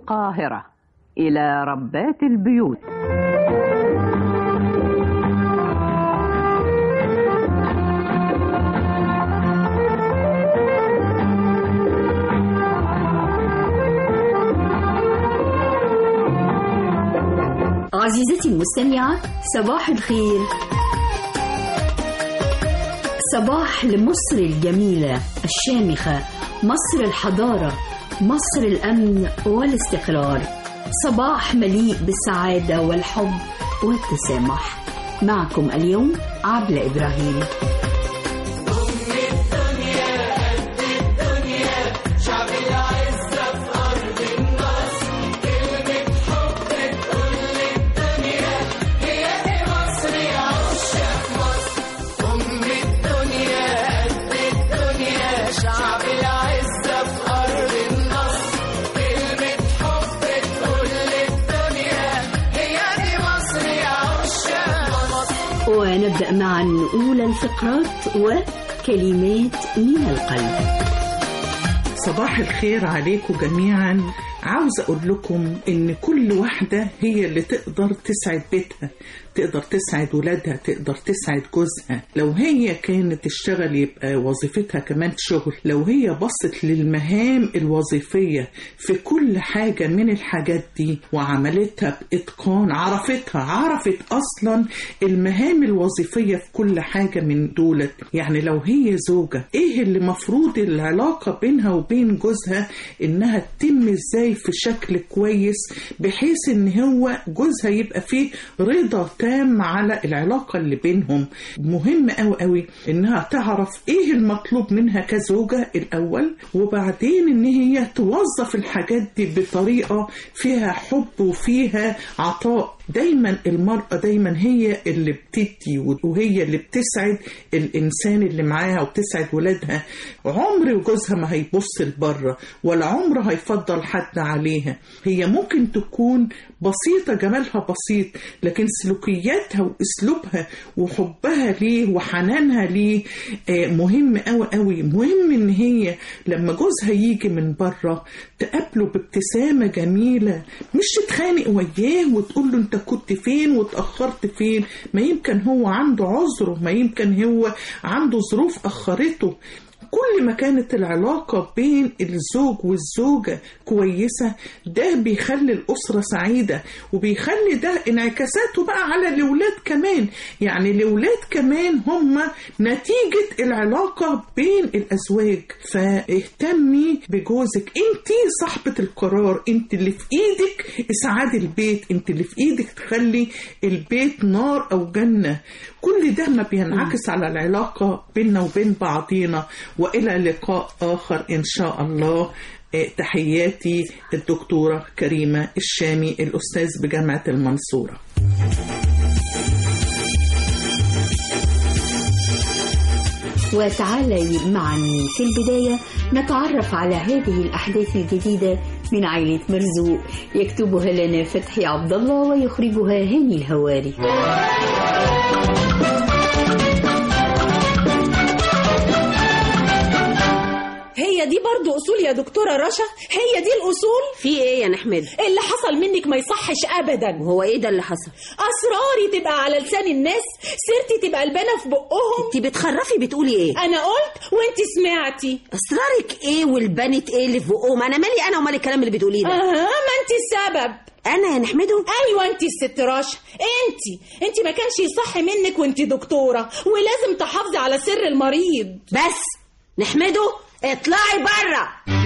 القاهرة إلى ربات البيوت عزيزتي المستمعة صباح الخير صباح لمصر الجميلة الشامخة مصر الحضارة مصر الأمن والاستقرار صباح مليء بالسعادة والحب والتسامح معكم اليوم عبلة إبراهيم ونبدأ معا أولى الفقرات وكلمات من القلب صباح الخير عليكم جميعا عاوز اقول لكم ان كل واحدة هي اللي تقدر تسعد بيتها تقدر تسعد ولادها تقدر تسعد جوزها لو هي كانت تشتغل يبقى وظيفتها كمان شغل لو هي بصت للمهام الوظيفية في كل حاجة من الحاجات دي وعملتها بإتقان عرفتها عرفت أصلا المهام الوظيفية في كل حاجة من دولت يعني لو هي زوجة إيه اللي مفروض العلاقة بينها وبين جوزها إنها تتم إزاي في شكل كويس بحيث إن هو جوزها يبقى فيه رضا تام على العلاقة اللي بينهم مهم قوي قوي انها تعرف ايه المطلوب منها كزوجة الاول وبعدين ان هي توظف الحاجات دي بطريقة فيها حب وفيها عطاء دايما المرأة دايما هي اللي بتدي وهي اللي بتسعد الإنسان اللي معاها وبتسعد ولادها عمر جوزها ما هيبص لبره ولا عمر هيفضل حد عليها هي ممكن تكون بسيطة جمالها بسيط لكن سلوكياتها وأسلوبها وحبها ليه وحنانها ليه مهم قوي قوي مهم إن هي لما جوزها يجي من بره تقابله بابتسامة جميلة مش تتخانق وياه وتقول له انت كنت فين واتأخرت فين ما يمكن هو عنده عذره ما يمكن هو عنده ظروف أخرته كل ما كانت العلاقة بين الزوج والزوجة كويسة ده بيخلي الأسرة سعيدة وبيخلي ده انعكاساته بقى على الأولاد كمان يعني الأولاد كمان هم نتيجة العلاقة بين الأزواج فاهتمي بجوزك انت صاحبة القرار انت اللي في ايدك اسعاد البيت انت اللي في ايدك تخلي البيت نار او جنة كل ده ما بينعكس على العلاقة بيننا وبين بعضينا وإلى لقاء آخر إن شاء الله تحياتي الدكتورة كريمة الشامي الأستاذ بجامعة المنصورة وتعالي معا في البداية نتعرف على هذه الأحداث الجديدة من عائلة مرزوق يكتبها لنا فتحي عبد الله ويخرجها هاني الهواري هي دي برضو أصول يا دكتورة رشا هي دي الأصول في ايه يا نحمد اللي حصل منك ما يصحش أبدا وهو ايه ده اللي حصل أسراري تبقى على لسان الناس سيرتي تبقى البانة في بقهم انت بتخرفي بتقولي ايه أنا قلت وانت سمعتي اسرارك ايه والبنت ايه اللي في بقهم انا مالي انا ومال الكلام اللي بتقوليه ده أها ما انت السبب انا يا نحمده ايوه انت الست رشا انت انت ما كانش يصح منك وانت دكتوره ولازم تحافظي على سر المريض بس نحمده اطلعي بره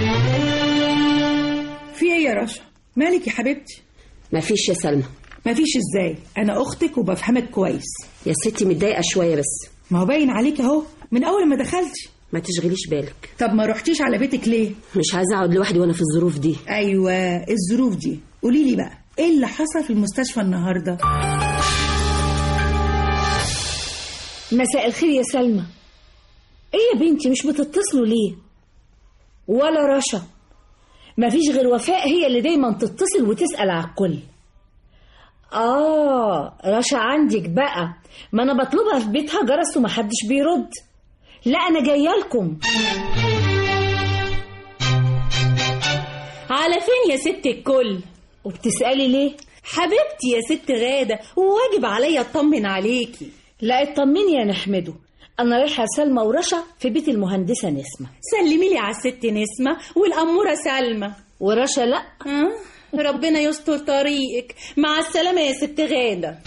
في ايه يا رشا مالك يا حبيبتي مفيش يا سلمى مفيش ازاي انا اختك وبفهمك كويس يا ستي متضايقه شويه بس ما هو باين عليك اهو من اول ما دخلتي ما تشغليش بالك طب ما رحتيش على بيتك ليه مش عايزه اقعد لوحدي وانا في الظروف دي ايوه الظروف دي قولي لي بقى ايه اللي حصل في المستشفى النهارده مساء الخير يا سلمى ايه يا بنتي مش بتتصلوا ليه ولا رشا مفيش غير وفاء هي اللي دايما تتصل وتسأل على الكل اه رشا عندك بقى ما انا بطلبها في بيتها جرس ومحدش بيرد لا انا جايه لكم على فين يا ست الكل وبتسألي ليه؟ حبيبتي يا ست غادة وواجب عليا اطمن عليكي لا اطمني يا نحمده أنا رايحة سلمى ورشا في بيت المهندسة نسمة سلمي لي على الست نسمة والأمورة سلمى ورشا لأ ها؟ ربنا يستر طريقك مع السلامة يا ست غادة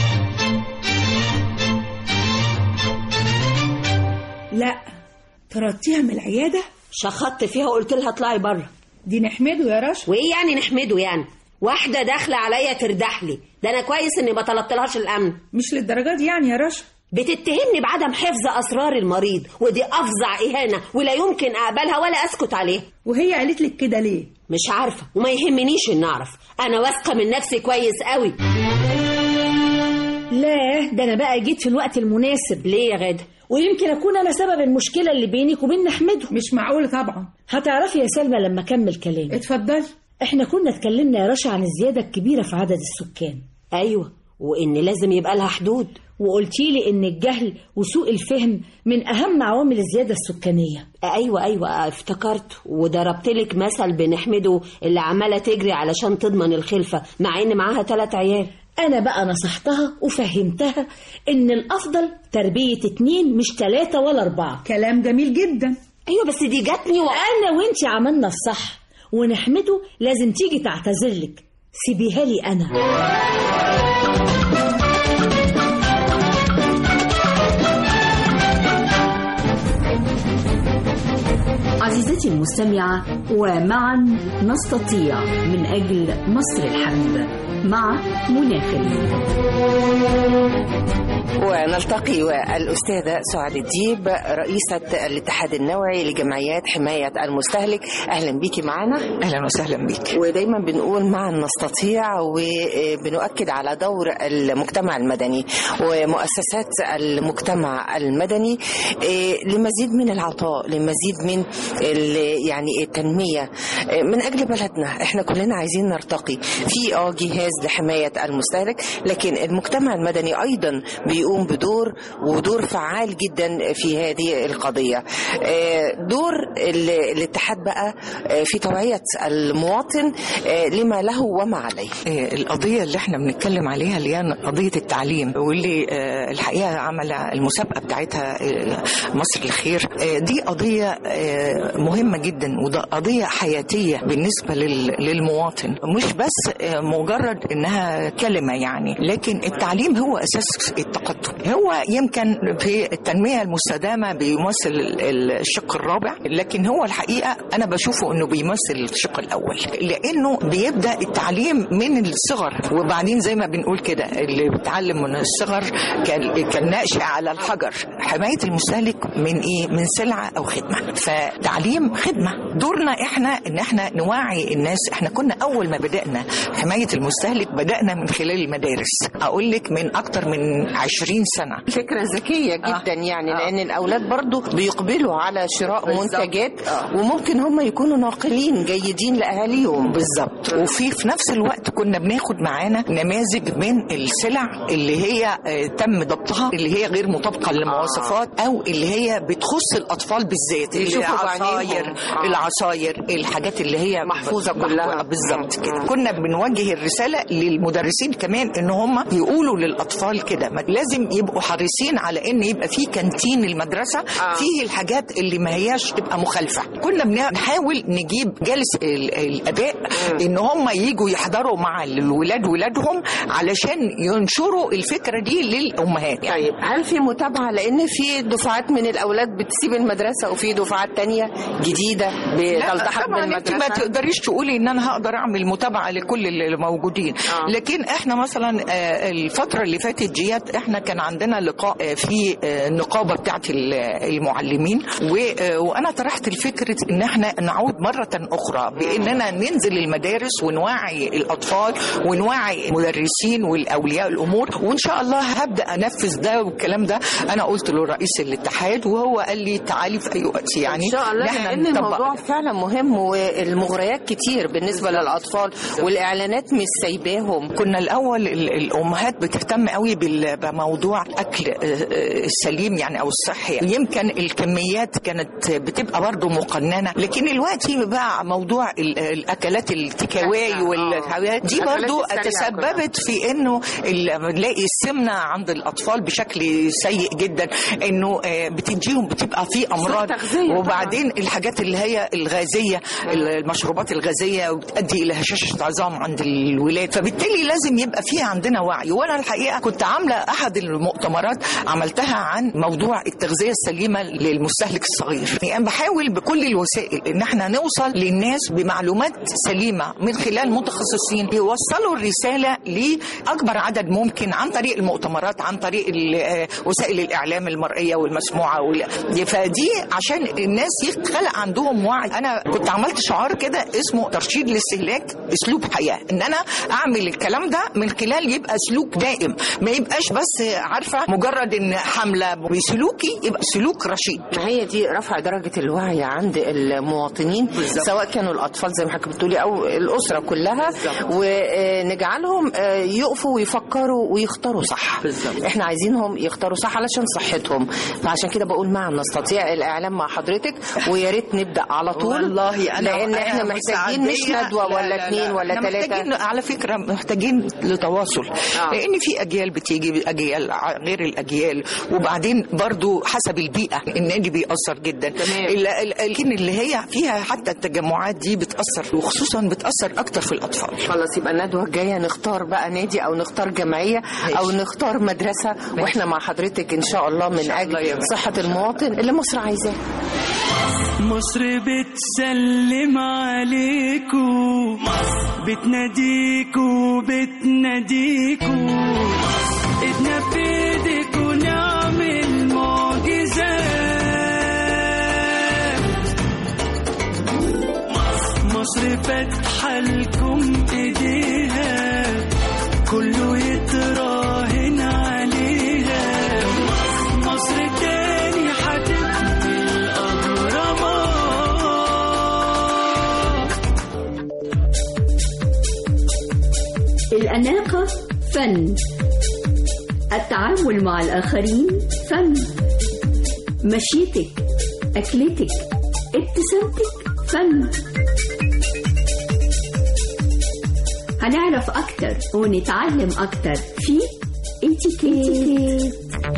لا طردتيها من العيادة شخطت فيها وقلت لها اطلعي بره دي نحمده يا رشا وايه يعني نحمده يعني واحده داخله عليا تردح لي ده انا كويس اني ما طلبتلهاش الامن مش للدرجة دي يعني يا رشا بتتهمني بعدم حفظ اسرار المريض ودي افظع اهانه ولا يمكن اقبلها ولا اسكت عليها وهي قالت لك كده ليه مش عارفه وما يهمنيش ان اعرف انا واثقه من نفسي كويس قوي لا ده أنا بقى جيت في الوقت المناسب ليه يا غاده ويمكن أكون أنا سبب المشكلة اللي بينك وبين نحمده مش معقول طبعا هتعرفي يا سلمى لما أكمل كلامي اتفضلي احنا كنا اتكلمنا يا رشا عن الزيادة الكبيرة في عدد السكان ايوه وان لازم يبقى لها حدود وقلتي لي ان الجهل وسوء الفهم من اهم عوامل الزيادة السكانية ايوه ايوه افتكرت وضربت لك مثل بنحمده اللي عماله تجري علشان تضمن الخلفه مع ان معاها ثلاث عيال انا بقى نصحتها وفهمتها ان الافضل تربية اتنين مش تلاتة ولا اربعة كلام جميل جدا ايوه بس دي جاتني و... انا وانتي عملنا الصح ونحمده لازم تيجي تعتذرلك سيبيها لي انا عزيزتي المستمعة ومعا نستطيع من أجل مصر الحبيبة مع منى خليل ونلتقي والأستاذة سعاد الديب رئيسة الاتحاد النوعي لجمعيات حماية المستهلك أهلا بيكي معنا اهلا وسهلا بيك ودايما بنقول معا نستطيع وبنؤكد على دور المجتمع المدني ومؤسسات المجتمع المدني إيه، لمزيد من العطاء لمزيد من ال- يعني التنمية إيه، من أجل بلدنا احنا كلنا عايزين نرتقي في اه جهاز لحماية المستهلك لكن المجتمع المدني أيضا بيقوم بدور ودور فعال جدا في هذه القضية آه، دور ال- الاتحاد بقى آه، في توعية المواطن آه، لما له وما عليه آه، القضية اللي احنا بنتكلم عليها اللي هي قضية التعليم واللي آه، الحقيقة عمل المسابقة بتاعتها آه، مصر الخير آه، دي قضية آه، مهمة جدا وده قضية حياتية بالنسبة لل- للمواطن مش بس آه، مجرد انها كلمة يعني لكن التعليم هو اساس التقدم هو يمكن في التنمية المستدامة بيمثل ال- الشق الرابع لكن هو الحقيقة انا بشوفه انه بيمثل الشق الاول لانه بيبدا التعليم من الصغر وبعدين زي ما بنقول كده اللي بيتعلم من الصغر كال- كالنقش على الحجر حمايه المستهلك من ايه من سلعه او خدمه فتعليم خدمه دورنا احنا ان احنا نوعي الناس احنا كنا اول ما بدانا حمايه المستهلك بدانا من خلال المدارس اقول لك من اكتر من 20 سنه فكرة ذكية جدا يعني لأن الأولاد برضو بيقبلوا على شراء بالظبط. منتجات وممكن هم يكونوا ناقلين جيدين لأهاليهم بالظبط وفي في نفس الوقت كنا بناخد معانا نماذج من السلع اللي هي آه، تم ضبطها اللي هي غير مطابقه للمواصفات او اللي هي بتخص الاطفال بالذات يشوفوا العصاير بعينيهم. آه. العصاير الحاجات اللي هي محفوظة كلها. بالظبط كده آه. كنا بنوجه الرساله للمدرسين كمان ان هم يقولوا للاطفال كده ما- لازم يبقوا حريصين على ان يبقى في كانتين المدرسه آه. فيه الحاجات اللي ما هياش تبقى مخالفه كنا بنحاول نجيب جالس ال- الاباء ان هم يجوا يحضروا مع الولاد ولادهم علشان ينشروا الفكره دي للامهات يعني طيب هل في متابعة لأن في دفعات من الأولاد بتسيب المدرسة وفي دفعات تانية جديدة بتلتحق طبعا انت ما بالمدرسة تقدريش تقولي ان انا هقدر اعمل متابعه لكل اللي موجودين آه. لكن احنا مثلا آه، الفتره اللي فاتت ديت احنا كان عندنا لقاء آه، في آه، النقابه بتاعت ال- المعلمين و- آه، وانا طرحت الفكره ان احنا نعود مره اخرى باننا ننزل المدارس ونوعي الاطفال ونوعي المدرسين والاولياء الامور وان شاء الله هبدا انفذ ده والكلام ده انا قلت له رئيس الاتحاد وهو قال لي تعالي في اي وقت يعني إن شاء الله نحن لان الموضوع فعلا مهم والمغريات كتير بالنسبه للاطفال والاعلانات مش سايباهم كنا الاول ال- الامهات بتهتم قوي بال- بموضوع اكل آه، آه، السليم يعني او الصحي يمكن الكميات كانت بتبقى برضو مقننه لكن دلوقتي بقى موضوع ال- الاكلات التكاواي والحاجات دي الأكلات برضو السريعة تسببت في انه ال- بنلاقي السمنه عند الاطفال بشكل سيء جدا انه آه، بتديهم بتبقى في امراض تغذية طبعاً. وبعدين الحاجات اللي هي الغازيه المشروبات الغازيه وبتؤدي الى هشاشه عظام عند الولاد فبالتالي لازم يبقى في عندنا وعي وانا الحقيقه كنت عامله احد المؤتمرات عملتها عن موضوع التغذيه السليمه للمستهلك الصغير يعني انا بحاول بكل الوسائل ان احنا نوصل للناس بمعلومات سليمه من خلال متخصصين يوصلوا الرساله لاكبر عدد ممكن عن طريق المؤتمرات عن طريق ال- آه، وسائل الاعلام المرئيه والمسموعه وال- فدي عشان الناس يتخلق عندهم وعي انا كنت عملت شعار كده اسمه ترشيد الاستهلاك اسلوب حياه ان انا اعمل الكلام ده من خلال يبقى سلوك دائم ما يبقاش بس عارفه مجرد ان حمله بسلوكي يبقى سلوك رشيد ما هي دي رفع درجة الوعي عند المواطنين بالظبط. سواء كانوا الأطفال زي ما حضرتك بتقولي أو الأسرة كلها بالظبط. ونجعلهم آه، يقفوا ويفكروا ويختاروا صح بالظبط. احنا عايزينهم يختاروا صح علشان صحتهم فعشان كده بقول نعم نستطيع الإعلام مع حضرتك ويا ريت نبدأ على طول والله أنا لأن أنا احنا محتاجين مش مستعدية. ندوة لا، ولا لا، اتنين لا. ولا إحنا تلاتة محتاجين على فكرة محتاجين لتواصل آه. لأن في أجيال بتيجي أجيال ع- غير الأجيال وبعدين برضو حسب البيئة النادي بيأثر جدا تمام. ال- ال- لكن اللي هي فيها حتى التجمعات دي بتأثر وخصوصا بتأثر أكتر في الأطفال خلاص يبقى الندوة الجاية نختار بقى نادي أو نختار جمعية أو نختار مدرسة وإحنا مع حضرتك إن شاء الله من شاء الله يا أجل رب. صحة المواطن اللي مصر عايزاه مصر بتسلم عليكو بتناديكو بتناديكو ايدنا في ايديكو نعمل معجزات مصر فاتحة لكم ايديها كله يتراهن عليها مصر تاني هتبني الأهرامات الأناقة فن التعامل مع الآخرين فن مشيتك أكلتك ابتسامتك فن هنعرف أكتر ونتعلم أكتر في اتيكيت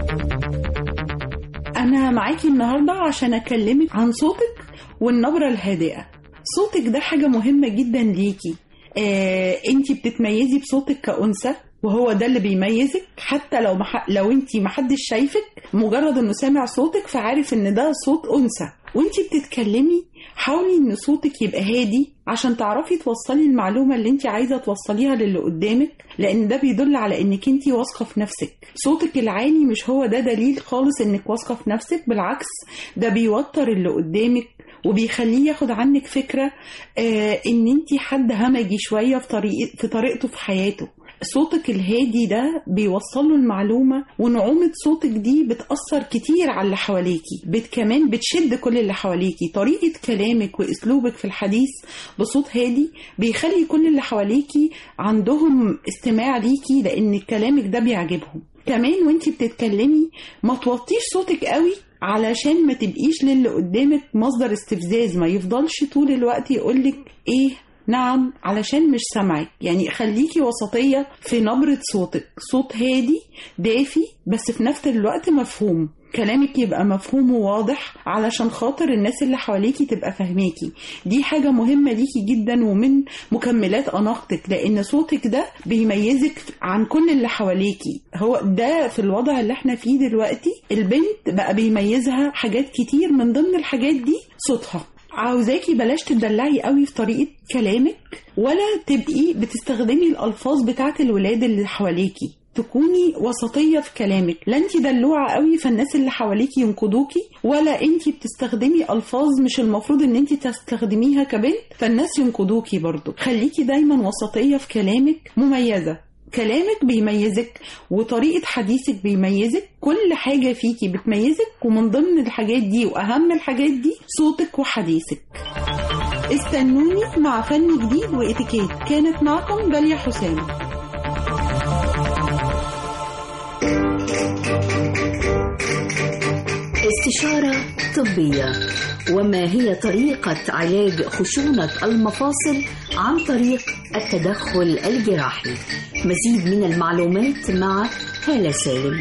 أنا معاكي النهاردة عشان أكلمك عن صوتك والنبرة الهادئة صوتك ده حاجة مهمة جدا ليكي آه، انتي بتتميزي بصوتك كأنثى وهو ده اللي بيميزك حتى لو مح... لو انتي محدش شايفك مجرد انه سامع صوتك فعارف ان ده صوت انثى وانتي بتتكلمي حاولي ان صوتك يبقى هادي عشان تعرفي توصلي المعلومة اللي انتي عايزة توصليها للي قدامك لان ده بيدل على انك انتي واثقة في نفسك صوتك العالي مش هو ده دليل خالص انك واثقة في نفسك بالعكس ده بيوتر اللي قدامك وبيخليه ياخد عنك فكرة آه ان انتي حد همجي شوية في طريقة في طريقته في حياته صوتك الهادي ده بيوصل له المعلومة ونعومة صوتك دي بتأثر كتير على اللي حواليكي بت كمان بتشد كل اللي حواليكي طريقة كلامك وأسلوبك في الحديث بصوت هادي بيخلي كل اللي حواليكي عندهم استماع ليكي لأن كلامك ده بيعجبهم كمان وانتي بتتكلمي ما توطيش صوتك قوي علشان ما تبقيش للي قدامك مصدر استفزاز ما يفضلش طول الوقت يقولك ايه نعم علشان مش سامعك يعني خليكي وسطية في نبرة صوتك صوت هادي دافي بس في نفس الوقت مفهوم كلامك يبقى مفهوم وواضح علشان خاطر الناس اللي حواليكي تبقى فاهماكي دي حاجة مهمة ليكي جدا ومن مكملات أناقتك لأن صوتك ده بيميزك عن كل اللي حواليكي هو ده في الوضع اللي احنا فيه دلوقتي البنت بقى بيميزها حاجات كتير من ضمن الحاجات دي صوتها عاوزاكي بلاش تدلعي قوي في طريقة كلامك ولا تبقي بتستخدمي الألفاظ بتاعت الولاد اللي حواليكي تكوني وسطية في كلامك لا انت دلوعة قوي فالناس اللي حواليكي ينقدوكي ولا انت بتستخدمي ألفاظ مش المفروض ان انت تستخدميها كبنت فالناس ينقدوكي برضو خليكي دايما وسطية في كلامك مميزة كلامك بيميزك وطريقة حديثك بيميزك كل حاجة فيكي بتميزك ومن ضمن الحاجات دي وأهم الحاجات دي صوتك وحديثك استنوني مع فن جديد واتيكيت كانت معكم داليا حسام استشارة طبية وما هي طريقة علاج خشونة المفاصل عن طريق التدخل الجراحي مزيد من المعلومات مع هالة سالم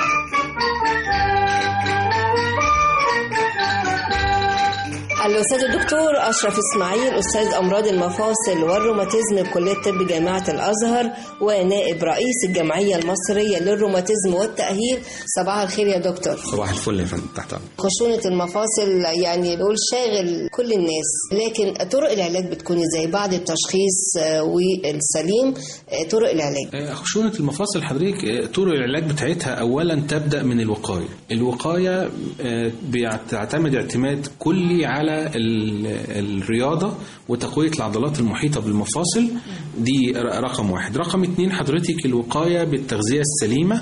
الأستاذ الدكتور أشرف إسماعيل أستاذ أمراض المفاصل والروماتيزم بكلية طب جامعة الأزهر ونائب رئيس الجمعية المصرية للروماتيزم والتأهيل صباح الخير يا دكتور صباح الفل يا فندم تحت أمرك. خشونة المفاصل يعني نقول شاغل كل الناس لكن طرق العلاج بتكون ازاي بعد التشخيص آه، والسليم آه، طرق العلاج آه، خشونة المفاصل حضرتك آه، طرق العلاج بتاعتها أولا تبدأ من الوقاية الوقاية آه، بتعتمد اعتماد كلي على ال- الرياضة وتقوية العضلات المحيطة بالمفاصل دي ر- رقم واحد رقم اتنين حضرتك الوقاية بالتغذية السليمة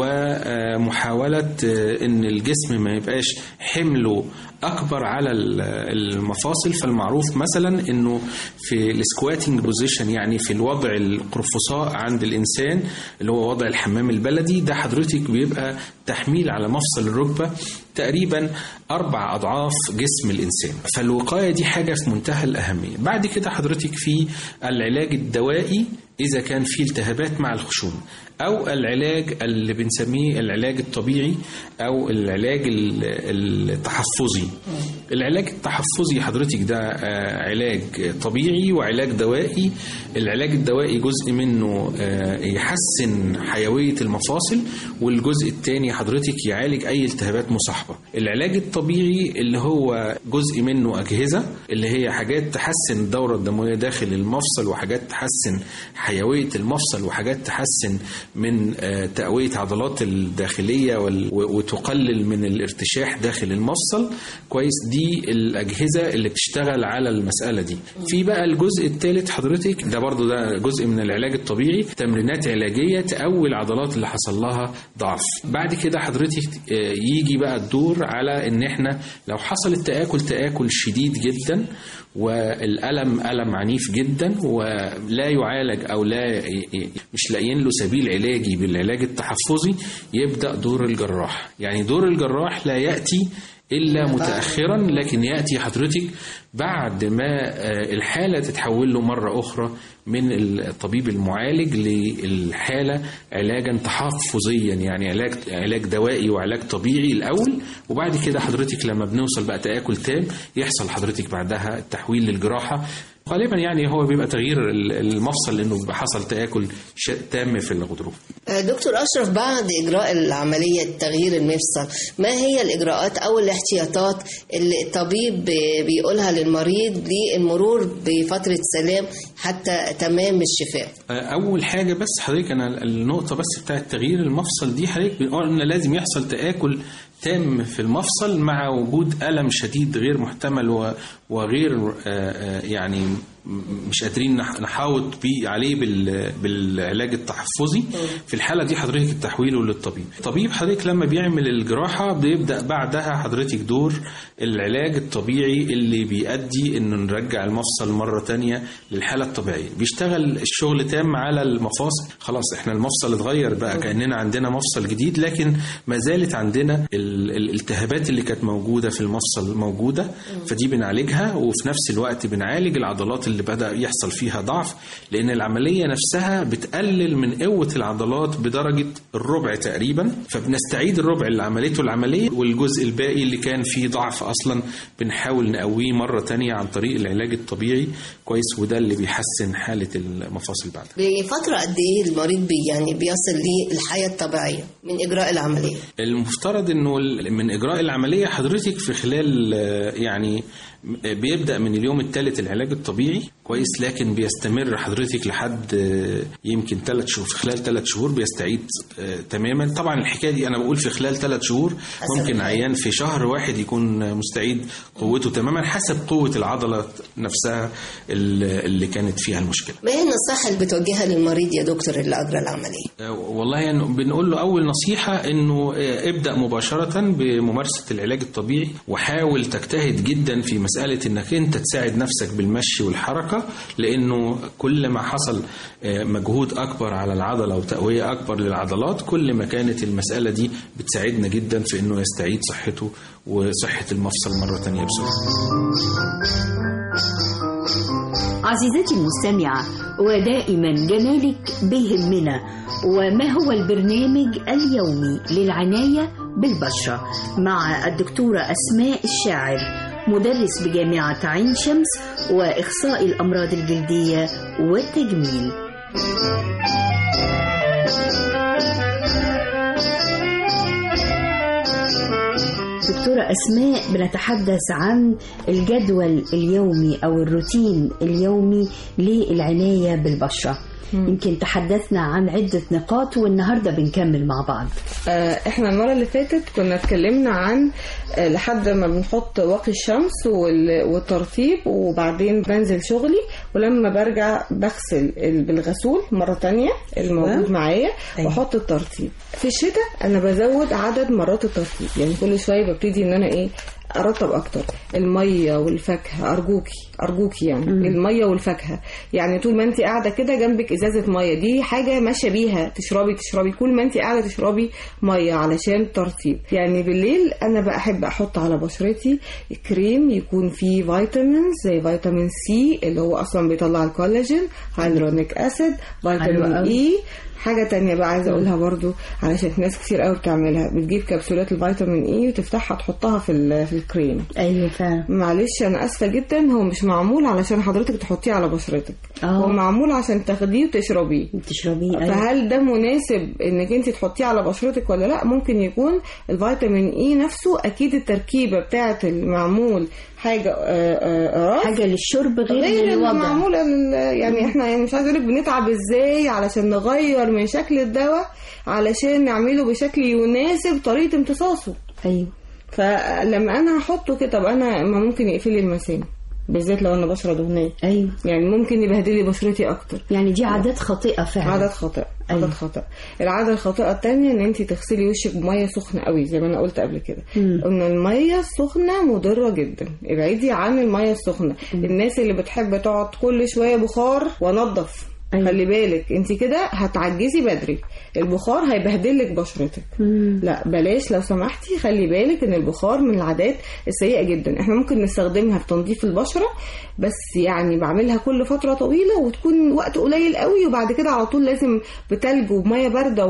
ومحاولة آه، ان الجسم ما يبقاش حمله اكبر على ال- المفاصل فالمعروف مثلا انه في السكواتنج بوزيشن يعني في الوضع القرفصاء عند الانسان اللي هو وضع الحمام البلدي ده حضرتك بيبقى تحميل على مفصل الركبه تقريبا اربع اضعاف جسم الانسان فالوقايه دي حاجه في منتهى الاهميه بعد كده حضرتك في العلاج الدوائي إذا كان في التهابات مع الخشونة أو العلاج اللي بنسميه العلاج الطبيعي أو العلاج ال- التحفظي العلاج التحفظي حضرتك ده آه، علاج طبيعي وعلاج دوائي العلاج الدوائي جزء منه آه، يحسن حيوية المفاصل والجزء الثاني حضرتك يعالج أي التهابات مصاحبة العلاج الطبيعي اللي هو جزء منه أجهزة اللي هي حاجات تحسن الدورة الدموية داخل المفصل وحاجات تحسن حيوية المفصل وحاجات تحسن من آه، تقوية عضلات الداخلية وال- و- وتقلل من الارتشاح داخل المفصل كويس دي الأجهزة اللي بتشتغل على المسألة دي في بقى الجزء الثالث حضرتك ده برضو ده جزء من العلاج الطبيعي تمرينات علاجية تقوي العضلات اللي حصل لها ضعف بعد كده حضرتك آه، يجي بقى الدور على ان احنا لو حصل التآكل تآكل شديد جدا والألم ألم عنيف جدا ولا يعالج أو لا ي- ي- مش لاقيين له سبيل علاجي بالعلاج التحفظي يبدأ دور الجراح يعني دور الجراح لا يأتي إلا متأخرا لكن يأتي حضرتك بعد ما آه، الحالة تتحول له مرة أخرى من الطبيب المعالج للحالة علاجا تحفظيا يعني علاج علاج دوائي وعلاج طبيعي الأول وبعد كده حضرتك لما بنوصل بقى تآكل تام يحصل حضرتك بعدها التحويل للجراحة غالبا يعني هو بيبقى تغيير ال- المفصل لانه بيبقى حصل تآكل ش- تام في الغضروف آه، دكتور أشرف بعد إجراء العملية تغيير المفصل ما هي الإجراءات أو الاحتياطات اللي الطبيب بي- بيقولها للمريض للمرور بفترة سلام حتى تمام الشفاء اول حاجه بس حضرتك انا النقطه بس بتاعه تغيير المفصل دي حضرتك بنقول ان لازم يحصل تاكل تام في المفصل مع وجود الم شديد غير محتمل و- وغير آه، آه، يعني م- مش قادرين نح- نحاوط بيه عليه بال- بالعلاج التحفظي في الحاله دي حضرتك تحويله للطبيب الطبيب حضرتك لما بيعمل الجراحه بيبدا بعدها حضرتك دور العلاج الطبيعي اللي بيؤدي انه نرجع المفصل مره تانية للحاله الطبيعيه بيشتغل الشغل تام على المفاصل خلاص احنا المفصل اتغير بقى كاننا عندنا مفصل جديد لكن ما زالت عندنا ال- الالتهابات اللي كانت موجوده في المفصل موجوده فدي بنعالجها وفي نفس الوقت بنعالج العضلات اللي بدا يحصل فيها ضعف لان العمليه نفسها بتقلل من قوه العضلات بدرجه الربع تقريبا فبنستعيد الربع اللي عملته العمليه والجزء الباقي اللي كان فيه ضعف اصلا بنحاول نقويه مره تانية عن طريق العلاج الطبيعي كويس وده اللي بيحسن حاله المفاصل بعد بفترة قد إيه المريض بي يعني بيصل للحياة الطبيعية من إجراء العملية المفترض انه ال- من اجراء العمليه حضرتك في خلال آه، يعني بيبدا من اليوم الثالث العلاج الطبيعي كويس لكن بيستمر حضرتك لحد آه، يمكن ثلاث شهور في خلال ثلاث شهور بيستعيد آه، تماما طبعا الحكايه دي انا بقول في خلال ثلاث شهور ممكن عيان في شهر واحد يكون مستعيد قوته تماما حسب قوه العضله نفسها اللي اللي كانت فيها المشكله ما هي النصائح اللي بتوجهها للمريض يا دكتور اللي اجرى العمليه آه، والله يعني بنقول له اول نصيحه انه آه، ابدا مباشره بممارسه العلاج الطبيعي وحاول تجتهد جدا في مساله انك انت تساعد نفسك بالمشي والحركه لانه كل ما حصل آه، مجهود اكبر على العضله وتقويه اكبر للعضلات كل ما كانت المساله دي بتساعدنا جدا في انه يستعيد صحته وصحه المفصل مره ثانيه بسرعه عزيزتي المستمعة ودائما جمالك بيهمنا وما هو البرنامج اليومي للعناية بالبشرة مع الدكتورة أسماء الشاعر مدرس بجامعة عين شمس وإخصائي الأمراض الجلدية والتجميل دكتورة أسماء بنتحدث عن الجدول اليومي أو الروتين اليومي للعناية بالبشرة يمكن تحدثنا عن عدة نقاط والنهاردة بنكمل مع بعض آه، احنا المرة اللي فاتت كنا اتكلمنا عن آه، لحد ما بنحط واقي الشمس وال- والترطيب وبعدين بنزل شغلي ولما برجع بغسل ال- بالغسول مرة تانية الموجود أيوة. معايا أيوة. واحط الترطيب في الشتاء انا بزود عدد مرات الترطيب يعني كل شوية ببتدي ان انا ايه ارطب اكتر الميه والفاكهه ارجوكي ارجوكي يعني مم. الميه والفاكهه يعني طول ما انت قاعده كده جنبك ازازه ميه دي حاجه ماشيه بيها تشربي تشربي كل ما انت قاعده تشربي ميه علشان ترطيب يعني بالليل انا بقى احب احط على بشرتي كريم يكون فيه فيتامينز زي فيتامين سي اللي هو اصلا بيطلع الكولاجين هيدرونيك اسيد حلو فيتامين قوي. اي حاجة تانية بقى عايزة اقولها برضو علشان ناس كتير قوي بتعملها بتجيب كبسولات الفيتامين اي وتفتحها تحطها في ال- في الكريم ايوه فعلا معلش انا اسفه جدا هو مش معمول علشان حضرتك تحطيه على بشرتك آه. هو معمول عشان تاخديه وتشربيه تشربيه أيوة. فهل ده مناسب انك انت تحطيه على بشرتك ولا لا ممكن يكون الفيتامين اي نفسه اكيد التركيبه بتاعه المعمول حاجه آه، آه، راس حاجة للشرب غير, غير للوضع المعمولة لل- يعني احنا يعني مش عايزه اقول لك بنتعب ازاي علشان نغير من شكل الدواء علشان نعمله بشكل يناسب طريقه امتصاصه ايوه فلما انا هحطه كده طب انا ما ممكن يقفل لي المسام بالذات لو انا بشره دهنيه ايوه يعني ممكن يبهدل لي بشرتي اكتر يعني دي عادات خاطئة فعلا عادات خاطئه أيوة. عادات خاطئه العاده الخاطئه الثانيه ان انت تغسلي وشك بميه سخنه قوي زي ما انا قلت قبل كده مم. ان الميه السخنه مضره جدا ابعدي عن الميه السخنه الناس اللي بتحب تقعد كل شويه بخار وانضف أيوة. خلي بالك انت كده هتعجزي بدري البخار هيبهدلك بشرتك مم. لا بلاش لو سمحتي خلي بالك ان البخار من العادات السيئه جدا احنا ممكن نستخدمها في تنظيف البشره بس يعني بعملها كل فتره طويله وتكون وقت قليل قوي وبعد كده على طول لازم بتلج وبميه بارده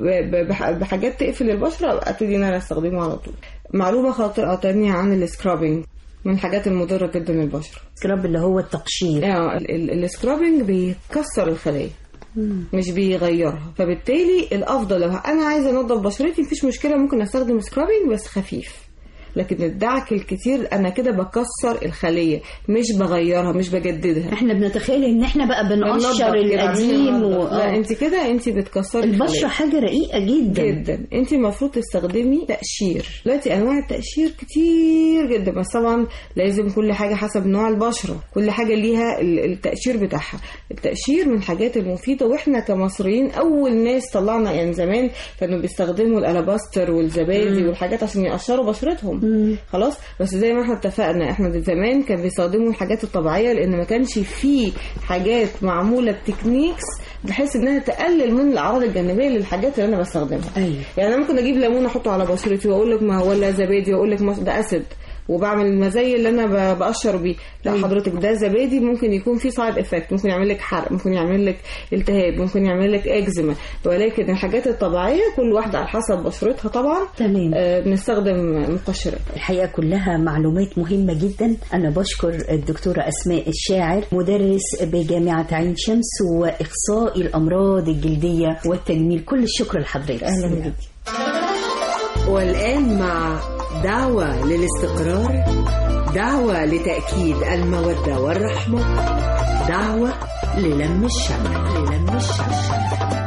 وبحاجات تقفل البشره ابتدي ان انا استخدمه على طول معلومه خاطئه تانية عن السكرابنج من الحاجات المضره جدا للبشره سكراب اللي هو التقشير اه ال- ال- السكرابنج بيكسر الخلايا مش بيغيرها فبالتالي الافضل لو انا عايزه انضف بشرتي مفيش مشكله ممكن استخدم سكرابنج بس خفيف لكن الدعك الكتير انا كده بكسر الخليه مش بغيرها مش بجددها احنا بنتخيل ان احنا بقى بنقشر بننضف كده، القديم عاملين و... ننضف. لا آه. انت كده انت بتكسري البشرة الخلايا. حاجة رقيقة جدا جدا انت المفروض تستخدمي تقشير دلوقتي انواع التقشير كتير جدا بس طبعا لازم كل حاجه حسب نوع البشره كل حاجه ليها ال- التقشير بتاعها التقشير من الحاجات المفيده واحنا كمصريين اول ناس طلعنا يعني زمان كانوا بيستخدموا الالاباستر والزبادي مم. والحاجات عشان يقشروا بشرتهم مم. خلاص بس زي ما احنا اتفقنا احنا زمان كان بيستخدموا الحاجات الطبيعيه لان ما كانش فيه حاجات معموله بتكنيكس بحيث انها تقلل من الاعراض الجانبيه للحاجات اللي انا بستخدمها ايوه يعني انا ممكن اجيب ليمون احطه على بشرتي واقول لك ما هو ولا زبادي واقول لك ما- ده اسيد وبعمل المزايا اللي انا ب- بقشر بيه لا حضرتك ده زبادي ممكن يكون فيه سايد افكت ممكن يعمل لك حرق ممكن يعمل لك التهاب ممكن يعمل لك اكزيما ولكن الحاجات الطبيعيه كل واحده على حسب بشرتها طبعا تمام آه، بنستخدم مقشرات الحقيقة كلها معلومات مهمة جدا أنا بشكر الدكتورة أسماء الشاعر مدرس بجامعة عين شمس وإخصائي الأمراض الجلدية والتجميل كل الشكر لحضرتك اهلا بيكي والآن مع دعوة للاستقرار دعوة لتأكيد المودة والرحمة دعوة للم الشمع للم الشمع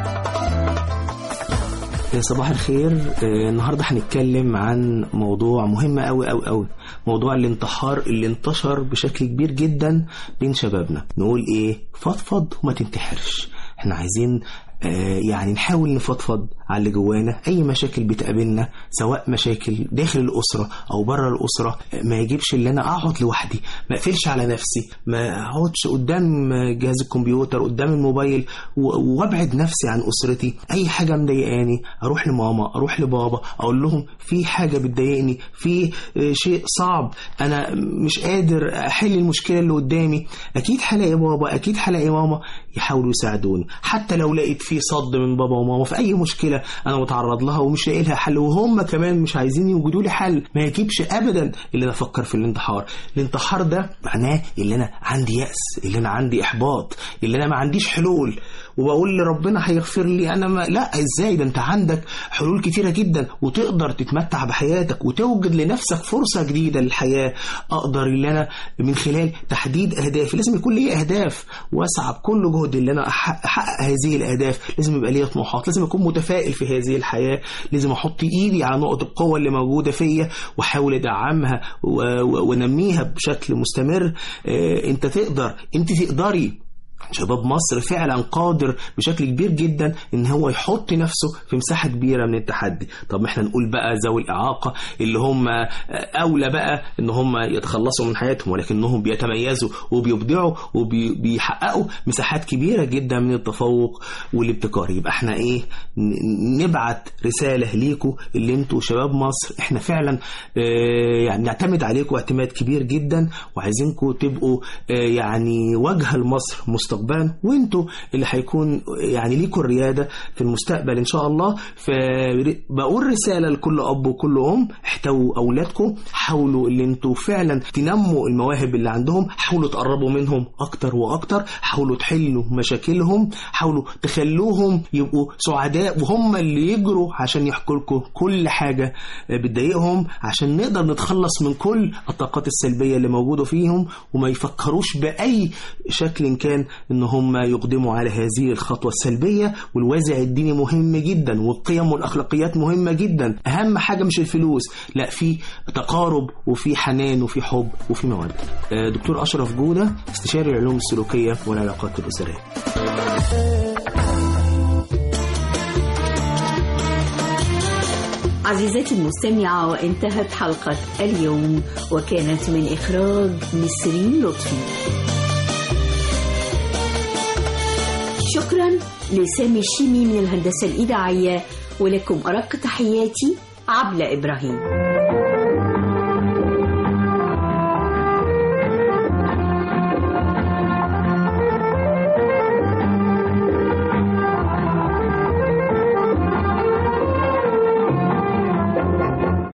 صباح الخير آه، النهارده هنتكلم عن موضوع مهم قوي قوي قوي موضوع الانتحار اللي انتشر بشكل كبير جدا بين شبابنا نقول ايه فضفض وما تنتحرش احنا عايزين آه، يعني نحاول نفضفض على اللي جوانا اي مشاكل بتقابلنا سواء مشاكل داخل الاسره او بره الاسره آه، ما يجيبش اللي انا اقعد لوحدي ما اقفلش على نفسي ما اقعدش قدام جهاز الكمبيوتر قدام الموبايل و- وابعد نفسي عن اسرتي اي حاجه مضايقاني اروح لماما اروح لبابا اقول لهم في حاجه بتضايقني في آه، شيء صعب انا مش قادر احل المشكله اللي قدامي اكيد هلاقي بابا اكيد هلاقي ماما يحاولوا يساعدوني حتى لو لقيت في صد من بابا وماما في اي مشكله انا متعرض لها ومش لاقي لها حل وهم كمان مش عايزين يوجدوا لي حل ما يجيبش ابدا اللي انا افكر في الانتحار الانتحار ده معناه اللي انا عندي يأس اللي انا عندي احباط اللي انا ما عنديش حلول وبقول لربنا هيغفر لي انا ما لا ازاي ده انت عندك حلول كتيره جدا وتقدر تتمتع بحياتك وتوجد لنفسك فرصه جديده للحياه اقدر اللي انا من خلال تحديد اهدافي لازم يكون لي اهداف واسعى بكل جهد اللي انا أح- احقق هذه الاهداف لازم يبقى لي طموحات لازم اكون متفائل في هذه الحياه لازم احط ايدي على نقط القوه اللي موجوده فيا واحاول ادعمها و- و- وانميها بشكل مستمر آه، انت تقدر انت تقدري شباب مصر فعلا قادر بشكل كبير جدا ان هو يحط نفسه في مساحه كبيره من التحدي طب احنا نقول بقى ذوي الاعاقه اللي هم اولى بقى ان هم يتخلصوا من حياتهم ولكنهم بيتميزوا وبيبدعوا وبيحققوا مساحات كبيره جدا من التفوق والابتكار يبقى احنا ايه ن- نبعت رساله ليكم اللي انتوا شباب مصر احنا فعلا آه، يعني نعتمد عليكم اعتماد كبير جدا وعايزينكم تبقوا آه، يعني وجه لمصر مستقبلا وانتوا اللي هيكون يعني ليكم الرياده في المستقبل ان شاء الله فبقول رساله لكل اب وكل ام احتووا اولادكم حاولوا اللي انتوا فعلا تنموا المواهب اللي عندهم حاولوا تقربوا منهم اكتر واكتر حاولوا تحلوا مشاكلهم حاولوا تخلوهم يبقوا سعداء وهم اللي يجروا عشان يحكوا لكم كل حاجه بتضايقهم عشان نقدر نتخلص من كل الطاقات السلبيه اللي موجوده فيهم وما يفكروش باي شكل كان ان هم يقدموا على هذه الخطوه السلبيه والوازع الديني مهم جدا والقيم والاخلاقيات مهمه جدا اهم حاجه مش الفلوس لا في تقارب وفي حنان وفي حب وفي موده آه، دكتور اشرف جوده استشاري العلوم السلوكيه والعلاقات الاسريه عزيزتي المستمعة وانتهت حلقة اليوم وكانت من إخراج نسرين لطفي شكرا لسامي الشيمي من الهندسة الإذاعية ولكم أرق تحياتي عبلة إبراهيم